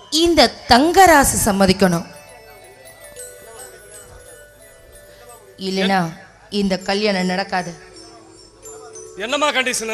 இந்த தங்கராசு சம்மதிக்கணும் இல்லைனா இந்த கல்யாணம் நடக்காது என்னம்மா கண்டிஷனு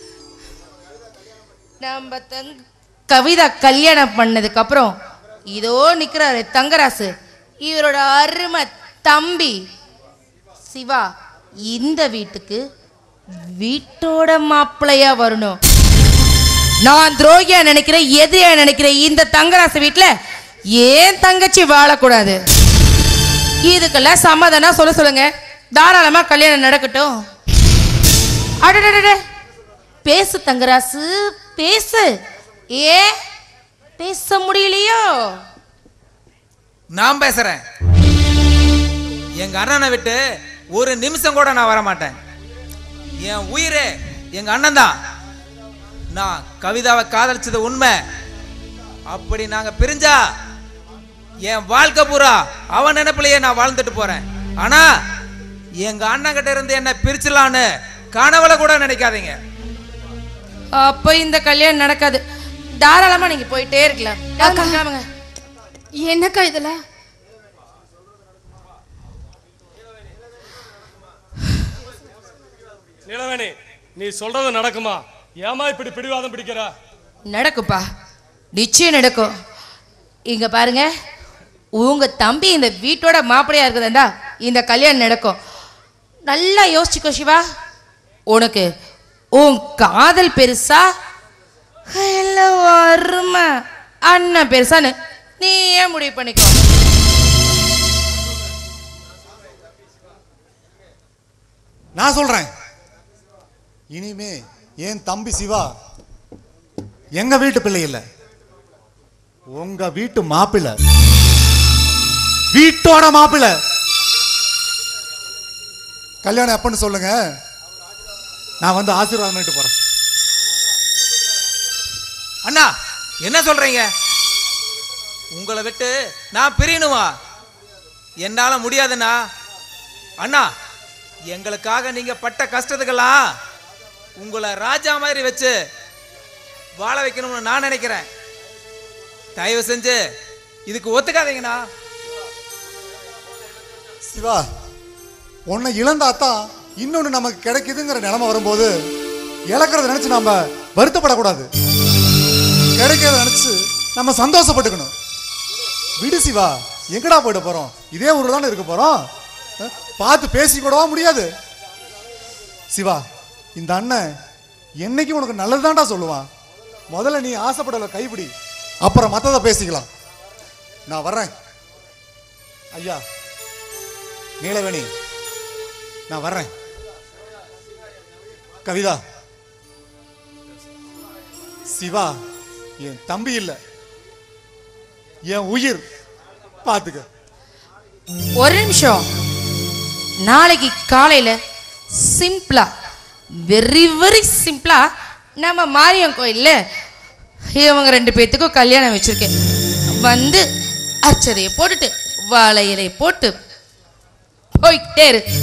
நம்ம தங் கவிதா கல்யாணம் பண்ணதுக்கு அப்புறம் இதோ நிக்கிறாரு தங்கராசு இவரோட அருமை தம்பி சிவா இந்த வீட்டுக்கு வீட்டோட மாப்பிள்ளையா வரணும் நான் துரோகியா நினைக்கிறேன் எதிரியா நினைக்கிறேன் இந்த தங்கராசு வீட்டுல ஏன் தங்கச்சி வாழக்கூடாது இதுக்கெல்லாம் சமாதானம் சொல்ல சொல்லுங்க தாராளமா கல்யாணம் நடக்கட்டும் அடடடட பேசு தங்கராசு பேசு ஏ பேச முடியலையோ நான் பேசுறேன் எங்க அண்ணனை விட்டு ஒரு நிமிஷம் கூட நான் வர மாட்டேன் என் உயிரே எங்க அண்ணன் தான் நான் கவிதாவை காதலிச்சது உண்மை அப்படி நாங்க பிரிஞ்சா என் வாழ்க்கை பூரா அவன் நினைப்பிலேயே நான் வாழ்ந்துட்டு போறேன் ஆனா எங்க அண்ணன் கிட்ட இருந்து என்ன பிரிச்சிடலான்னு கனவுல கூட நினைக்காதீங்க அப்ப இந்த கல்யாணம் நடக்காது தாராளமா நீங்க போயிட்டே இருக்கலாம் கிளம்புங்க, கிளம்புங்க. என்னக்கா இதெல்லாம் நிலவேணி நீ சொல்றது நடக்குமா ஏமா இப்படி பிடிவாதம் பிடிக்கிற நடக்குப்பா நிச்சயம் நடக்கும் இங்க பாருங்க உங்க தம்பி இந்த வீட்டோட மாப்பிள்ளையா இருக்குதுண்டா இந்த கல்யாணம் நடக்கும் நல்லா யோசிச்சுக்கோ சிவா உனக்கு உன் காதல் பெருசா இல்ல அருமை அண்ணன் பெருசான்னு நீயே முடிவு பண்ணிக்கோ நான் சொல்றேன் இனிமே என் தம்பி சிவா எங்க வீட்டு பிள்ளை இல்ல உங்க வீட்டு மாப்பிள்ளை வீட்டோட மாப்பிள்ளை கல்யாணம் எப்பன்னு சொல்லுங்க நான் வந்து ஆசீர்வாதம் பண்ணிட்டு போறேன் அண்ணா என்ன சொல்றீங்க உங்களை விட்டு நான் பிரியணுமா என்னால முடியாதுண்ணா அண்ணா எங்களுக்காக நீங்க பட்ட கஷ்டத்துக்கெல்லாம் உங்களை ராஜா மாதிரி வச்சு வாழ வைக்கணும்னு நான் நினைக்கிறேன் தயவு செஞ்சு இதுக்கு ஒத்துக்காதீங்கண்ணா சிவா உன்னை இழந்தாத்தான் இன்னொன்னு நமக்கு கிடைக்குதுங்கிற நிலைமை வரும்போது இழக்கிறத நினைச்சு நாம வருத்தப்படக்கூடாது கிடைக்கிறத நினைச்சு நம்ம சந்தோஷப்பட்டுக்கணும் விடு சிவா எங்கடா போயிட போறோம் இதே ஊர்ல தானே இருக்க போறோம் அஹ், பார்த்து பேசி கூடவா முடியாது சிவா இந்த அண்ணன் என்னைக்கு உனக்கு நல்லதுதான்டா சொல்லுவான் முதல்ல நீ ஆசைப்படல கைப்பிடி அப்புறம் மத்தத பேசிக்கலாம் நான் வர்றேன் ஐயா நீலவேணி நான் வர்றேன் கவிதா சிவா என் தம்பி இல்ல என் உயிர் பாத்துக்க ஒரு நிமிஷம் நாளைக்கு காலையில சிம்பிளா வெரி வெரி சிம்பிளா நம்ம மாரியம் கோயில்ல இவங்க ரெண்டு பேத்துக்கும் கல்யாணம் வச்சிருக்கேன் வந்து அர்ச்சதையை போட்டுட்டு வாழை இலையை போட்டு போய்கிட்டே இரு